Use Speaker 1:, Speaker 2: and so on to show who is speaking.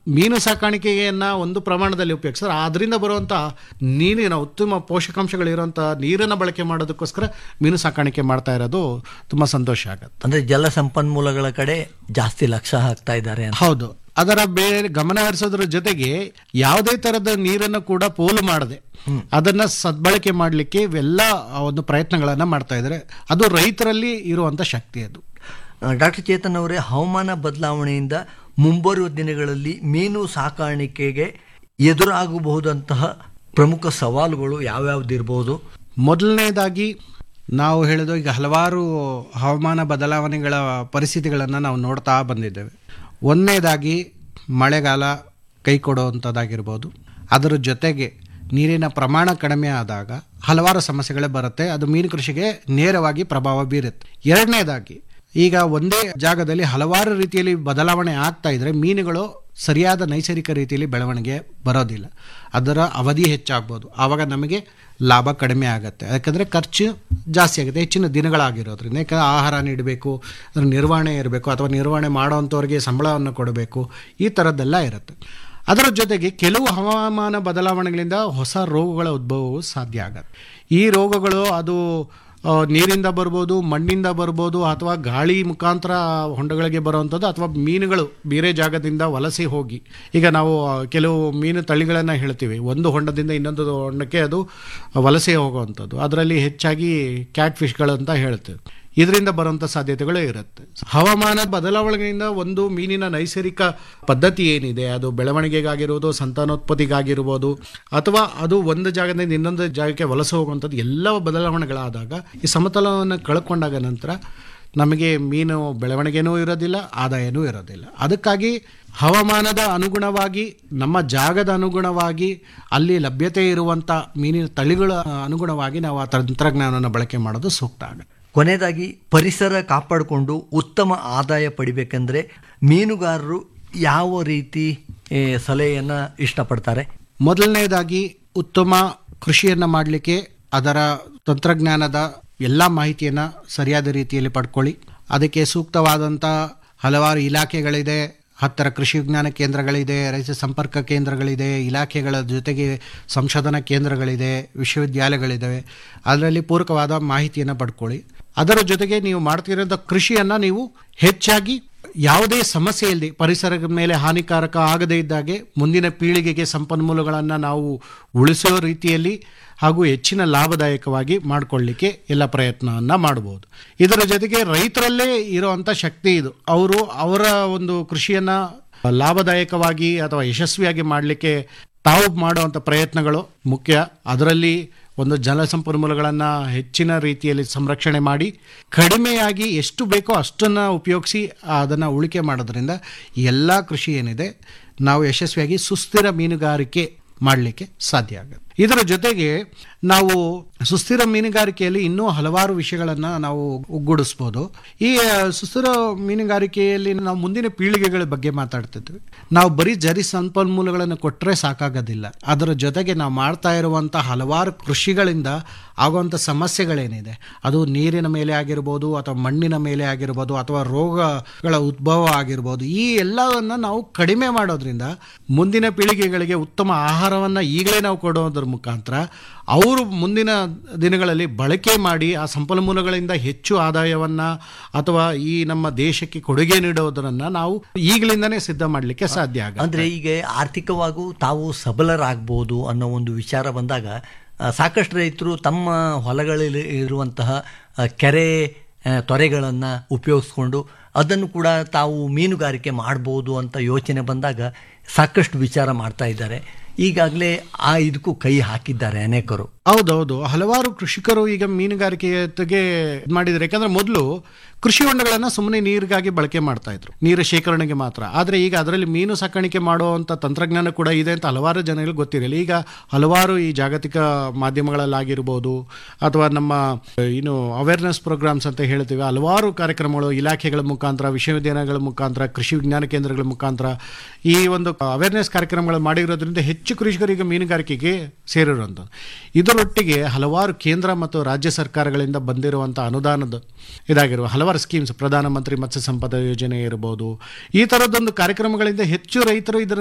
Speaker 1: ಮೀನು ಸಾಕಾಣಿಕೆಯನ್ನ ಒಂದು ಪ್ರಮಾಣದಲ್ಲಿ ಉಪಯೋಗಿಸಿದ್ರೆ ಅದರಿಂದ ಬರುವಂಥ ನೀರಿನ ಉತ್ತಮ ಪೋಷಕಾಂಶಗಳಿರುವಂಥ ನೀರನ್ನು ಬಳಕೆ ಮಾಡೋದಕ್ಕೋಸ್ಕರ ಮೀನು ಸಾಕಾಣಿಕೆ ಮಾಡ್ತಾ ಇರೋದು ತುಂಬ ಸಂತೋಷ ಆಗುತ್ತೆ
Speaker 2: ಅಂದ್ರೆ ಜಲ ಸಂಪನ್ಮೂಲಗಳ ಕಡೆ ಜಾಸ್ತಿ ಲಕ್ಷ್ಯ ಹಾಕ್ತಾ ಇದ್ದಾರೆ ಅಂತ
Speaker 1: ಹೌದು ಅದರ ಬೇರೆ ಗಮನ ಹರಿಸೋದ್ರ ಜೊತೆಗೆ ಯಾವುದೇ ತರದ ನೀರನ್ನು ಕೂಡ ಪೋಲು ಮಾಡದೆ ಅದನ್ನ ಸದ್ಬಳಕೆ ಮಾಡಲಿಕ್ಕೆ ಇವೆಲ್ಲ ಒಂದು ಪ್ರಯತ್ನಗಳನ್ನ ಮಾಡ್ತಾ ಇದ್ದಾರೆ ಅದು ರೈತರಲ್ಲಿ ಇರುವಂತ ಶಕ್ತಿ ಅದು
Speaker 2: ಡಾಕ್ಟರ್ ಚೇತನ್ ಅವರೇ ಹವಾಮಾನ ಬದಲಾವಣೆಯಿಂದ ಮುಂಬರುವ ದಿನಗಳಲ್ಲಿ ಮೀನು ಸಾಕಾಣಿಕೆಗೆ ಎದುರಾಗಬಹುದಂತಹ ಪ್ರಮುಖ ಸವಾಲುಗಳು ಯಾವ್ಯಾವ್ದಿರ್ಬೋದು
Speaker 1: ಮೊದಲನೇದಾಗಿ ನಾವು ಹೇಳಿದ ಈಗ ಹಲವಾರು ಹವಾಮಾನ ಬದಲಾವಣೆಗಳ ಪರಿಸ್ಥಿತಿಗಳನ್ನು ನಾವು ನೋಡ್ತಾ ಬಂದಿದ್ದೇವೆ ಒಂದನೇದಾಗಿ ಮಳೆಗಾಲ ಕೈ ಕೊಡುವಂಥದ್ದಾಗಿರ್ಬೋದು ಅದರ ಜೊತೆಗೆ ನೀರಿನ ಪ್ರಮಾಣ ಕಡಿಮೆ ಆದಾಗ ಹಲವಾರು ಸಮಸ್ಯೆಗಳೇ ಬರುತ್ತೆ ಅದು ಮೀನು ಕೃಷಿಗೆ ನೇರವಾಗಿ ಪ್ರಭಾವ ಬೀರುತ್ತೆ ಎರಡನೇದಾಗಿ ಈಗ ಒಂದೇ ಜಾಗದಲ್ಲಿ ಹಲವಾರು ರೀತಿಯಲ್ಲಿ ಬದಲಾವಣೆ ಆಗ್ತಾ ಇದ್ರೆ ಮೀನುಗಳು ಸರಿಯಾದ ನೈಸರ್ಗಿಕ ರೀತಿಯಲ್ಲಿ ಬೆಳವಣಿಗೆ ಬರೋದಿಲ್ಲ ಅದರ ಅವಧಿ ಹೆಚ್ಚಾಗ್ಬೋದು ಆವಾಗ ನಮಗೆ ಲಾಭ ಕಡಿಮೆ ಆಗುತ್ತೆ ಯಾಕಂದರೆ ಖರ್ಚು ಜಾಸ್ತಿ ಆಗುತ್ತೆ ಹೆಚ್ಚಿನ ದಿನಗಳಾಗಿರೋದ್ರಿಂದ ಯಾಕಂದರೆ ಆಹಾರ ನೀಡಬೇಕು ಅದರ ನಿರ್ವಹಣೆ ಇರಬೇಕು ಅಥವಾ ನಿರ್ವಹಣೆ ಮಾಡೋವಂಥವ್ರಿಗೆ ಸಂಬಳವನ್ನು ಕೊಡಬೇಕು ಈ ಥರದ್ದೆಲ್ಲ ಇರುತ್ತೆ ಅದರ ಜೊತೆಗೆ ಕೆಲವು ಹವಾಮಾನ ಬದಲಾವಣೆಗಳಿಂದ ಹೊಸ ರೋಗಗಳ ಉದ್ಭವವು ಸಾಧ್ಯ ಆಗತ್ತೆ ಈ ರೋಗಗಳು ಅದು ಆ, ನೀರಿಂದ ಬರ್ಬೋದು ಮಣ್ಣಿಂದ ಬರ್ಬೋದು ಅಥವಾ ಗಾಳಿ ಮುಖಾಂತರ ಹೊಂಡಗಳಿಗೆ ಬರುವಂಥದ್ದು ಅಥವಾ ಮೀನುಗಳು ಬೇರೆ ಜಾಗದಿಂದ ವಲಸೆ ಹೋಗಿ ಈಗ ನಾವು ಆ, ಕೆಲವು ಮೀನು ತಳಿಗಳನ್ನು ಹೇಳ್ತೀವಿ ಒಂದು ಹೊಂಡದಿಂದ ಇನ್ನೊಂದು ಹೊಂಡಕ್ಕೆ ಅದು ವಲಸೆ ಹೋಗುವಂಥದ್ದು ಅದರಲ್ಲಿ ಹೆಚ್ಚಾಗಿ ಕ್ಯಾಟ್ ಫಿಶ್ಗಳು ಅಂತ ಹೇಳ್ತೇವೆ ಇದರಿಂದ ಬರುವಂಥ ಸಾಧ್ಯತೆಗಳು ಇರುತ್ತೆ ಹವಾಮಾನ ಬದಲಾವಣೆಯಿಂದ ಒಂದು ಮೀನಿನ ನೈಸರ್ಗಿಕ ಪದ್ಧತಿ ಏನಿದೆ ಅದು ಬೆಳವಣಿಗೆಗಾಗಿರ್ಬೋದು ಸಂತಾನೋತ್ಪತ್ತಿಗಾಗಿರ್ಬೋದು ಅಥವಾ ಅದು ಒಂದು ಜಾಗದಿಂದ ಇನ್ನೊಂದು ಜಾಗಕ್ಕೆ ವಲಸೆ ಹೋಗುವಂಥದ್ದು ಎಲ್ಲ ಬದಲಾವಣೆಗಳಾದಾಗ ಈ ಸಮತಲವನ್ನು ಕಳ್ಕೊಂಡಾಗ ನಂತರ ನಮಗೆ ಮೀನು ಬೆಳವಣಿಗೆನೂ ಇರೋದಿಲ್ಲ ಆದಾಯನೂ ಇರೋದಿಲ್ಲ ಅದಕ್ಕಾಗಿ ಹವಾಮಾನದ ಅನುಗುಣವಾಗಿ ನಮ್ಮ ಜಾಗದ ಅನುಗುಣವಾಗಿ ಅಲ್ಲಿ ಲಭ್ಯತೆ ಇರುವಂಥ ಮೀನಿನ ತಳಿಗಳ ಅನುಗುಣವಾಗಿ ನಾವು ಆ ತಂತ್ರಜ್ಞಾನವನ್ನು ಬಳಕೆ ಮಾಡೋದು ಸೂಕ್ತ ಆಗುತ್ತೆ
Speaker 2: ಕೊನೆಯದಾಗಿ ಪರಿಸರ ಕಾಪಾಡಿಕೊಂಡು ಉತ್ತಮ ಆದಾಯ ಪಡಿಬೇಕೆಂದ್ರೆ ಮೀನುಗಾರರು ಯಾವ ರೀತಿ ಏ, ಸಲಹೆಯನ್ನ ಇಷ್ಟಪಡ್ತಾರೆ
Speaker 1: ಮೊದಲನೇದಾಗಿ ಉತ್ತಮ ಕೃಷಿಯನ್ನು ಮಾಡಲಿಕ್ಕೆ ಅದರ ತಂತ್ರಜ್ಞಾನದ ಎಲ್ಲ ಮಾಹಿತಿಯನ್ನು ಸರಿಯಾದ ರೀತಿಯಲ್ಲಿ ಪಡ್ಕೊಳ್ಳಿ ಅದಕ್ಕೆ ಸೂಕ್ತವಾದಂಥ ಹಲವಾರು ಇಲಾಖೆಗಳಿದೆ ಹತ್ತರ ಕೃಷಿ ವಿಜ್ಞಾನ ಕೇಂದ್ರಗಳಿದೆ ರೈತ ಸಂಪರ್ಕ ಕೇಂದ್ರಗಳಿದೆ ಇಲಾಖೆಗಳ ಜೊತೆಗೆ ಸಂಶೋಧನಾ ಕೇಂದ್ರಗಳಿದೆ ವಿಶ್ವವಿದ್ಯಾಲಯಗಳಿದ್ದಾವೆ ಅದರಲ್ಲಿ ಪೂರಕವಾದ ಮಾಹಿತಿಯನ್ನು ಪಡ್ಕೊಳ್ಳಿ ಅದರ ಜೊತೆಗೆ ನೀವು ಮಾಡ್ತಿರೋಂಥ ಕೃಷಿಯನ್ನು ನೀವು ಹೆಚ್ಚಾಗಿ ಯಾವುದೇ ಸಮಸ್ಯೆ ಇಲ್ಲದೆ ಪರಿಸರದ ಮೇಲೆ ಹಾನಿಕಾರಕ ಆಗದೇ ಇದ್ದಾಗೆ ಮುಂದಿನ ಪೀಳಿಗೆಗೆ ಸಂಪನ್ಮೂಲಗಳನ್ನು ನಾವು ಉಳಿಸೋ ರೀತಿಯಲ್ಲಿ ಹಾಗೂ ಹೆಚ್ಚಿನ ಲಾಭದಾಯಕವಾಗಿ ಮಾಡಿಕೊಳ್ಳಿಕ್ಕೆ ಎಲ್ಲ ಪ್ರಯತ್ನವನ್ನು ಮಾಡಬಹುದು ಇದರ ಜೊತೆಗೆ ರೈತರಲ್ಲೇ ಇರುವಂಥ ಶಕ್ತಿ ಇದು ಅವರು ಅವರ ಒಂದು ಕೃಷಿಯನ್ನು ಲಾಭದಾಯಕವಾಗಿ ಅಥವಾ ಯಶಸ್ವಿಯಾಗಿ ಮಾಡಲಿಕ್ಕೆ ತಾವು ಮಾಡುವಂಥ ಪ್ರಯತ್ನಗಳು ಮುಖ್ಯ ಅದರಲ್ಲಿ ಒಂದು ಜಲ ಸಂಪನ್ಮೂಲಗಳನ್ನು ಹೆಚ್ಚಿನ ರೀತಿಯಲ್ಲಿ ಸಂರಕ್ಷಣೆ ಮಾಡಿ ಕಡಿಮೆಯಾಗಿ ಎಷ್ಟು ಬೇಕೋ ಅಷ್ಟನ್ನು ಉಪಯೋಗಿಸಿ ಅದನ್ನು ಉಳಿಕೆ ಮಾಡೋದ್ರಿಂದ ಎಲ್ಲ ಕೃಷಿ ಏನಿದೆ ನಾವು ಯಶಸ್ವಿಯಾಗಿ ಸುಸ್ಥಿರ ಮೀನುಗಾರಿಕೆ ಮಾಡಲಿಕ್ಕೆ ಸಾಧ್ಯ ಆಗುತ್ತೆ ಇದರ ಜೊತೆಗೆ ನಾವು ಸುಸ್ಥಿರ ಮೀನುಗಾರಿಕೆಯಲ್ಲಿ ಇನ್ನೂ ಹಲವಾರು ವಿಷಯಗಳನ್ನು ನಾವು ಒಗ್ಗೂಡಿಸ್ಬೋದು ಈ ಆ, ಸುಸ್ಥಿರ ಮೀನುಗಾರಿಕೆಯಲ್ಲಿ ನಾವು ಮುಂದಿನ ಪೀಳಿಗೆಗಳ ಬಗ್ಗೆ ಮಾತಾಡ್ತಿದ್ವಿ ನಾವು ಬರೀ ಜರಿ ಸಂಪನ್ಮೂಲಗಳನ್ನು ಕೊಟ್ಟರೆ ಸಾಕಾಗೋದಿಲ್ಲ ಅದರ ಜೊತೆಗೆ ನಾವು ಮಾಡ್ತಾ ಇರುವಂಥ ಹಲವಾರು ಕೃಷಿಗಳಿಂದ ಆಗುವಂಥ ಸಮಸ್ಯೆಗಳೇನಿದೆ ಅದು ನೀರಿನ ಮೇಲೆ ಆಗಿರ್ಬೋದು ಅಥವಾ ಮಣ್ಣಿನ ಮೇಲೆ ಆಗಿರ್ಬೋದು ಅಥವಾ ರೋಗಗಳ ಉದ್ಭವ ಆಗಿರ್ಬೋದು ಈ ಎಲ್ಲವನ್ನು ನಾವು ಕಡಿಮೆ ಮಾಡೋದ್ರಿಂದ ಮುಂದಿನ ಪೀಳಿಗೆಗಳಿಗೆ ಉತ್ತಮ ಆಹಾರವನ್ನು ಈಗಲೇ ನಾವು ಕೊಡೋದ್ರ ಮುಖಾಂತರ ಅವರು ಮುಂದಿನ ದಿನಗಳಲ್ಲಿ ಬಳಕೆ ಮಾಡಿ ಆ ಸಂಪನ್ಮೂಲಗಳಿಂದ ಹೆಚ್ಚು ಆದಾಯವನ್ನು ಅಥವಾ ಈ ನಮ್ಮ ದೇಶಕ್ಕೆ ಕೊಡುಗೆ ನೀಡೋದನ್ನು ನಾವು ಈಗಲಿಂದನೇ ಸಿದ್ಧ ಮಾಡಲಿಕ್ಕೆ ಸಾಧ್ಯ ಆಗುತ್ತೆ
Speaker 2: ಅಂದ್ರೆ ಈಗ ಆರ್ಥಿಕವಾಗೂ ತಾವು ಸಬಲರಾಗ್ಬೋದು ಅನ್ನೋ ಒಂದು ವಿಚಾರ ಬಂದಾಗ ಆ, ಸಾಕಷ್ಟು ರೈತರು ತಮ್ಮ ಹೊಲಗಳಲ್ಲಿ ಇರುವಂತಹ ಆ, ಕೆರೆ ಆ, ತೊರೆಗಳನ್ನು ಉಪಯೋಗಿಸ್ಕೊಂಡು ಅದನ್ನು ಕೂಡ ತಾವು ಮೀನುಗಾರಿಕೆ ಮಾಡ್ಬೋದು ಅಂತ ಯೋಚನೆ ಬಂದಾಗ ಸಾಕಷ್ಟು ವಿಚಾರ ಮಾಡ್ತಾ ಇದ್ದಾರೆ ಈಗಾಗಲೇ ಆ ಇದಕ್ಕೂ ಕೈ ಹಾಕಿದ್ದಾರೆ ಅನೇಕರು
Speaker 1: ಹೌದೌದು ಹಲವಾರು ಕೃಷಿಕರು ಈಗ ಮೀನುಗಾರಿಕೆಗೆ ಇದ್ ಮಾಡಿದ್ದಾರೆ ಯಾಕಂದ್ರೆ ಮೊದಲು ಕೃಷಿ ಹೊಂಡಗಳನ್ನ ಸುಮ್ಮನೆ ನೀರಿಗಾಗಿ ಬಳಕೆ ಮಾಡ್ತಾ ಇದ್ರು ನೀರು ಶೇಖರಣೆಗೆ ಮಾತ್ರ ಆದರೆ ಈಗ ಅದರಲ್ಲಿ ಮೀನು ಸಾಕಾಣಿಕೆ ಮಾಡುವಂಥ ತಂತ್ರಜ್ಞಾನ ಕೂಡ ಇದೆ ಅಂತ ಹಲವಾರು ಜನಗಳಿಗೆ ಗೊತ್ತಿರಲಿಲ್ಲ ಈಗ ಹಲವಾರು ಈ ಜಾಗತಿಕ ಮಾಧ್ಯಮಗಳಲ್ಲಾಗಿರ್ಬೋದು ಅಥವಾ ನಮ್ಮ ಏನು ಅವೇರ್ನೆಸ್ ಪ್ರೋಗ್ರಾಮ್ಸ್ ಅಂತ ಹೇಳ್ತೀವಿ ಹಲವಾರು ಕಾರ್ಯಕ್ರಮಗಳು ಇಲಾಖೆಗಳ ಮುಖಾಂತರ ವಿಶ್ವವಿದ್ಯಾಲಯಗಳ ಮುಖಾಂತರ ಕೃಷಿ ವಿಜ್ಞಾನ ಕೇಂದ್ರಗಳ ಮುಖಾಂತರ ಈ ಒಂದು ಅವೇರ್ನೆಸ್ ಕಾರ್ಯಕ್ರಮಗಳು ಮಾಡಿರೋದ್ರಿಂದ ಹೆಚ್ಚು ಕೃಷಿಕರಿಗೆ ಮೀನುಗಾರಿಕೆಗೆ ಸೇರಿರುವಂಥದ್ದು ಇದರೊಟ್ಟಿಗೆ ಹಲವಾರು ಕೇಂದ್ರ ಮತ್ತು ರಾಜ್ಯ ಸರ್ಕಾರಗಳಿಂದ ಬಂದಿರುವಂಥ ಅನುದಾನದ ಇದಾಗಿರುವ ಹಲವಾರು ಸ್ಕೀಮ್ಸ್ ಪ್ರಧಾನಮಂತ್ರಿ ಮತ್ಸ್ಯ ಸಂಪದ ಯೋಜನೆ ಇರ್ಬೋದು ಈ ಥರದ್ದೊಂದು ಕಾರ್ಯಕ್ರಮಗಳಿಂದ ಹೆಚ್ಚು ರೈತರು ಇದರ